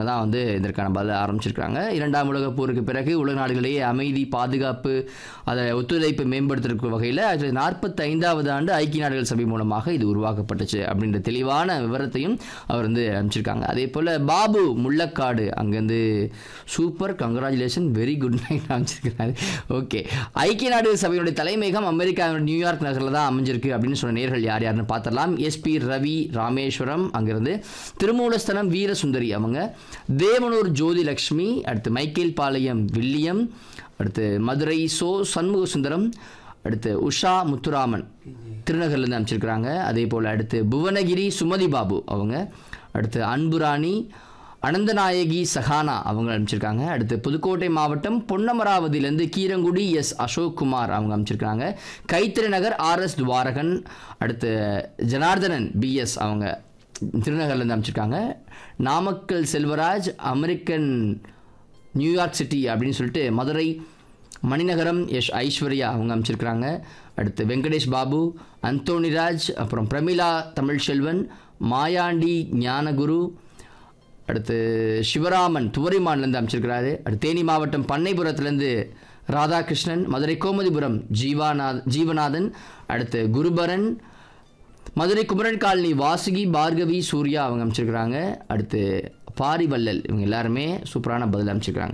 தான் வந்து இதற்கான பதில் ஆரம்பிச்சிருக்காங்க இரண்டாம் உலகப் போருக்கு பிறகு உலக நாடுகளிடையே அமைதி பாதுகாப்பு அதை ஒத்துழைப்பு மேம்படுத்துறதுக்கு வகையில் ஆயிரத்தி நாற்பத்தி ஐந்தாவது ஆண்டு ஐக்கிய நாடுகள் சபை மூலமாக இது உருவாக்கப்பட்டுச்சு அப்படின்ற தெளிவான விவரத்தையும் அவர் வந்து அனுப்பிச்சிருக்காங்க அதே போல் பாபு முள்ளக்காடு அங்கேருந்து super congratulation very good night அமைச்சிருக்கிறாரு ஓகே ஐக்கிய நாடுகள் சபையினுடைய தலைமையகம் அமெரிக்காவின் நியூயார்க் நகரில் தான் அமைஞ்சிருக்கு அப்படின்னு சொன்ன நேர்கள் யார் யாருன்னு பார்த்தரலாம் எஸ்பி ரவி ராமேஸ்வரம் அங்கிருந்து திருமூலஸ்தனம் வீரசுந்தரி அவங்க தேவனூர் ஜோதி லக்ஷ்மி அடுத்து மைக்கேல் பாளையம் வில்லியம் அடுத்து மதுரை சோ சண்முக சுந்தரம் அடுத்து உஷா முத்துராமன் திருநகர்லேருந்து அமைச்சிருக்கிறாங்க அதே போல் அடுத்து புவனகிரி சுமதி பாபு அவங்க அடுத்து அன்புராணி அனந்தநாயகி சஹானா அவங்க அனுப்பிச்சிருக்காங்க அடுத்து புதுக்கோட்டை மாவட்டம் பொன்னமராவதியிலேருந்து கீரங்குடி எஸ் அசோக் குமார் அவங்க அனுப்பிச்சிருக்காங்க கைத்திரி நகர் ஆர்எஸ் துவாரகன் அடுத்து ஜனார்தனன் பிஎஸ் அவங்க திருநகர்லேருந்து அனுப்பிச்சிருக்காங்க Namakkal Selvaraj American New York city அப்படின்னு சொல்லிட்டு மதுரை மணிநகரம் எஸ் ஐஸ்வர்யா அவங்க அமைச்சிருக்கிறாங்க அடுத்து வெங்கடேஷ் பாபு அந்தோணிராஜ் அப்புறம் பிரமிளா தமிழ்செல்வன் மாயாண்டி ஞானகுரு அடுத்து சிவராமன் துவரிமான்லேருந்து அமைச்சிருக்கிறாரு அடுத்து தேனி மாவட்டம் பண்ணைபுரத்துலேருந்து ராதாகிருஷ்ணன் மதுரை கோமதிபுரம் ஜீவாநாத் ஜீவநாதன் அடுத்து குருபரன் மதுரை குமரன் காலனி வாசுகி பார்கவி சூர்யா அவங்க அமைச்சிருக்கிறாங்க அடுத்து பாரிவள்ளல் இவங்க எல்லாருமே சூப்பரான பதில் அமைச்சிருக்கிறாங்க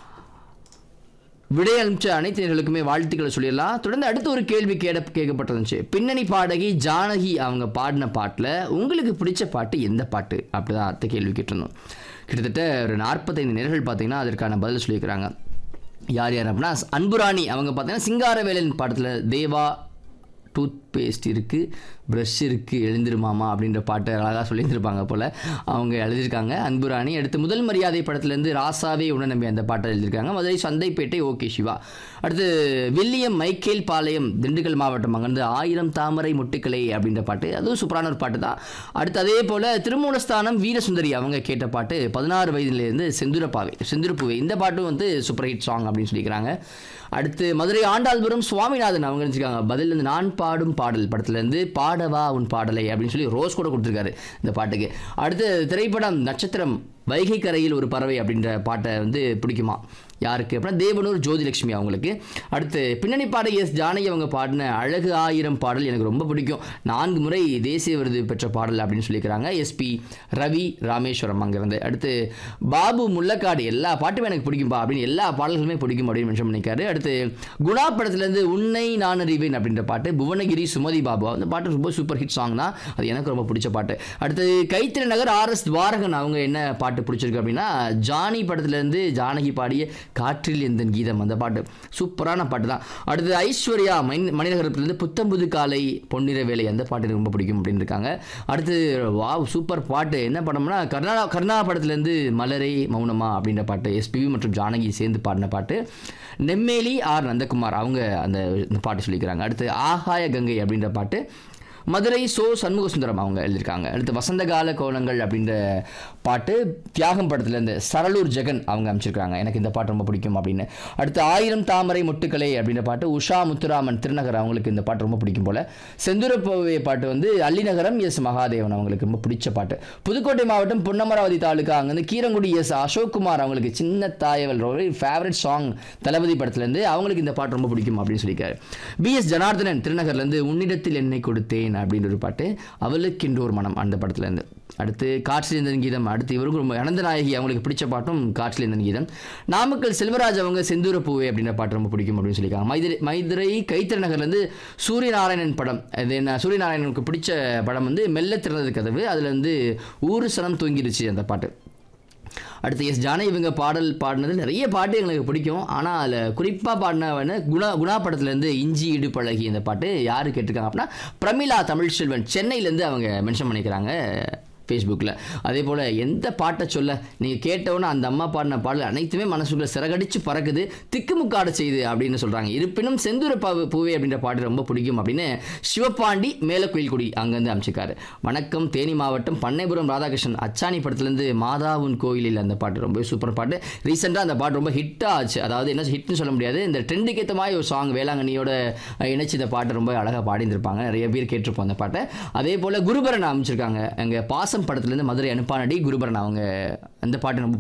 விடை அனுப்பிச்ச அனைத்து நேர்களுக்குமே வாழ்த்துக்களை சொல்லிடலாம் தொடர்ந்து அடுத்த ஒரு கேள்வி கேட கேட்கப்பட்டிருந்துச்சு பின்னணி பாடகி ஜானகி அவங்க பாடின பாட்டில் உங்களுக்கு பிடிச்ச பாட்டு எந்த பாட்டு அப்படிதான் அடுத்த கேள்வி கேட்டிருந்தோம் கிட்டத்தட்ட ஒரு நாற்பத்தைந்து நேர்கள் பார்த்தீங்கன்னா அதற்கான பதில் சொல்லியிருக்கிறாங்க யார் யார் அப்படின்னா அன்புராணி அவங்க பார்த்தீங்கன்னா சிங்காரவேலன் பாடத்தில் தேவா டூத் பேஸ்ட் இருக்குது ப்ரஷ் இருக்குது எழுந்திருமாமா அப்படின்ற பாட்டை அழகாக சொல்லியிருந்திருப்பாங்க போல் அவங்க எழுதியிருக்காங்க அன்புராணி அடுத்து முதல் மரியாதை படத்துலேருந்து ராசாவே உணநம்பி அந்த பாட்டை எழுதியிருக்காங்க மதுரை சந்தைப்பேட்டை ஓகே சிவா அடுத்து வில்லியம் மைக்கேல் பாளையம் திண்டுக்கல் மாவட்டம் அங்கேருந்து ஆயிரம் தாமரை முட்டுக்களை அப்படின்ற பாட்டு அதுவும் சூப்பரான ஒரு பாட்டு தான் அடுத்து அதே போல் திருமூலஸ்தானம் வீரசுந்தரி அவங்க கேட்ட பாட்டு பதினாறு வயதுலேருந்து செந்துரப்பாவை செந்துரப்புவை இந்த பாட்டும் வந்து சூப்பர் ஹிட் சாங் அப்படின்னு சொல்லிக்கிறாங்க அடுத்து மதுரை ஆண்டாள்புரம் சுவாமிநாதன் அவங்க நினச்சிருக்காங்க பதில் வந்து நான் பாடும் பாடல் படத்துலேருந்து பாடவா உன் பாடலை அப்படின்னு சொல்லி ரோஸ் கூட கொடுத்துருக்காரு இந்த பாட்டுக்கு அடுத்து திரைப்படம் நட்சத்திரம் வைகை கரையில் ஒரு பறவை அப்படின்ற பாட்டை வந்து பிடிக்குமா யாருக்கு அப்படின்னா தேவனூர் ஜோதிலட்சுமி அவங்களுக்கு அடுத்து பின்னணி பாடகி எஸ் ஜானகி அவங்க பாடின அழகு ஆயிரம் பாடல் எனக்கு ரொம்ப பிடிக்கும் நான்கு முறை தேசிய விருது பெற்ற பாடல் அப்படின்னு சொல்லியிருக்கிறாங்க எஸ்பி ரவி ராமேஸ்வரம் அங்கேருந்து அடுத்து பாபு முள்ளக்காடு எல்லா பாட்டுமே எனக்கு பிடிக்கும்பா அப்படின்னு எல்லா பாடல்களுமே பிடிக்கும் அப்படின்னு மென்ஷன் பண்ணியிருக்காரு அடுத்து குணா படத்துலேருந்து உன்னை நான் அறிவேன் அப்படின்ற பாட்டு புவனகிரி சுமதி பாபு அந்த பாட்டு ரொம்ப சூப்பர் ஹிட் சாங் தான் அது எனக்கு ரொம்ப பிடிச்ச பாட்டு அடுத்து கைத்திரி நகர் ஆர்எஸ் துவாரகன் அவங்க என்ன பாட்டு பிடிச்சிருக்கு அப்படின்னா ஜானி படத்துலேருந்து ஜானகி பாடிய காற்றில் எந்தன் கீதம் அந்த பாட்டு சூப்பரான பாட்டு தான் அடுத்து ஐஸ்வர்யா மணி மணிநகரத்துலேருந்து புத்தம்புது காலை பொன்னிற வேலை அந்த பாட்டு எனக்கு ரொம்ப பிடிக்கும் அப்படின்னு இருக்காங்க அடுத்து வாவ் சூப்பர் பாட்டு என்ன படம்னா கர்நாடகா கர்ணா படத்துலேருந்து மலரே மௌனமா அப்படின்ற பாட்டு எஸ்பிவி மற்றும் ஜானகி சேர்ந்து பாடின பாட்டு நெம்மேலி ஆர் நந்தகுமார் அவங்க அந்த இந்த பாட்டு சொல்லிக்கிறாங்க அடுத்து ஆகாய கங்கை அப்படின்ற பாட்டு மதுரை சோ சண்முக சுந்தரம் அவங்க எழுதியிருக்காங்க அடுத்து வசந்தகால கோலங்கள் அப்படின்ற பாட்டு தியாகம் படத்துலேருந்து சரளூர் ஜெகன் அவங்க அமைச்சிருக்காங்க எனக்கு இந்த பாட்டு ரொம்ப பிடிக்கும் அப்படின்னு அடுத்து ஆயிரம் தாமரை முட்டுக்களை அப்படின்ற பாட்டு உஷா முத்துராமன் திருநகர் அவங்களுக்கு இந்த பாட்டு ரொம்ப பிடிக்கும் போல செந்துரப்போவே பாட்டு வந்து அள்ளிநகரம் எஸ் மகாதேவன் அவங்களுக்கு ரொம்ப பிடிச்ச பாட்டு புதுக்கோட்டை மாவட்டம் பொன்னமராவதி தாலுக்கா அங்கேருந்து கீரங்குடி எஸ் அசோக்குமார் அவங்களுக்கு சின்ன தாயவல் ரொம்ப ஃபேவரட் சாங் தளபதி படத்துலேருந்து அவங்களுக்கு இந்த பாட்டு ரொம்ப பிடிக்கும் அப்படின்னு சொல்லியிருக்காரு பிஎஸ் ஜனார்தனன் திருநகர்லேருந்து உன்னிடத்தில் என்னை கொடுத்தேன் அப்படின்ற ஒரு பாட்டு அவளுக்கென்று ஒரு மனம் அந்த படத்துலேருந்து அடுத்து காற்றிலேந்தன் கீதம் அடுத்து இவருக்கும் ரொம்ப அனந்தநாயகி அவங்களுக்கு பிடிச்ச பாட்டும் காற்றிலேந்தன் கீதம் நாமக்கல் செல்வராஜ் அவங்க செந்தூர பூவே அப்படின்ற பாட்டு ரொம்ப பிடிக்கும் அப்படின்னு சொல்லியிருக்காங்க மைதிரை மைதுரை கைத்தறி நகர்லேருந்து சூரியநாராயணன் படம் அது என்ன சூரியநாராயணனுக்கு பிடிச்ச படம் வந்து மெல்ல திறந்தது கதவு அதில் வந்து ஊரு சனம் தூங்கிடுச்சு அந்த பாட்டு அடுத்து எஸ் ஜானகி இவங்க பாடல் பாடினது நிறைய பாட்டு எங்களுக்கு பிடிக்கும் ஆனால் அதில் குறிப்பாக பாடினவன குணா குணா படத்துலேருந்து இஞ்சி இடு பழகி இந்த பாட்டு யார் கேட்டிருக்காங்க அப்படின்னா பிரமிளா தமிழ்செல்வன் சென்னையிலேருந்து அவங்க மென்ஷன் பண்ணிக்கிறாங்க ஃபேஸ்புக்கில் அதே போல் எந்த பாட்டை சொல்ல நீங்கள் கேட்டவுடனே அந்த அம்மா பாடின பாடல் அனைத்துமே மனசுக்குள்ளே சிறகடிச்சு பறக்குது திக்குமுக்காட செய்யுது அப்படின்னு சொல்கிறாங்க இருப்பினும் செந்தூர பாவு பூவே அப்படின்ற பாட்டு ரொம்ப பிடிக்கும் அப்படின்னு சிவபாண்டி மேலக்குயில்குடி அங்கேருந்து அமைச்சிருக்காரு வணக்கம் தேனி மாவட்டம் பண்ணைபுரம் ராதாகிருஷ்ணன் அச்சாணி படத்துலேருந்து மாதாவுன் கோயிலில் அந்த பாட்டு ரொம்ப சூப்பர் பாட்டு ரீசெண்டாக அந்த பாட்டு ரொம்ப ஹிட்டாக ஆச்சு அதாவது என்ன ஹிட்னு சொல்ல முடியாது இந்த ட்ரெண்டுக்கு ஏற்ற மாதிரி ஒரு சாங் வேளாங்கண்ணியோட இணைச்சி இந்த பாட்டு ரொம்ப அழகாக பாடியிருந்திருப்பாங்க நிறைய பேர் கேட்டிருப்போம் அந்த பாட்டை அதே போல் குருபரன் அமைச்சிருக்காங்க அங்கே பாசம் படத்துலேருந்து மதுரை அனுப்பானடி குருபரன் அவங்க அந்த பாட்டு ரொம்ப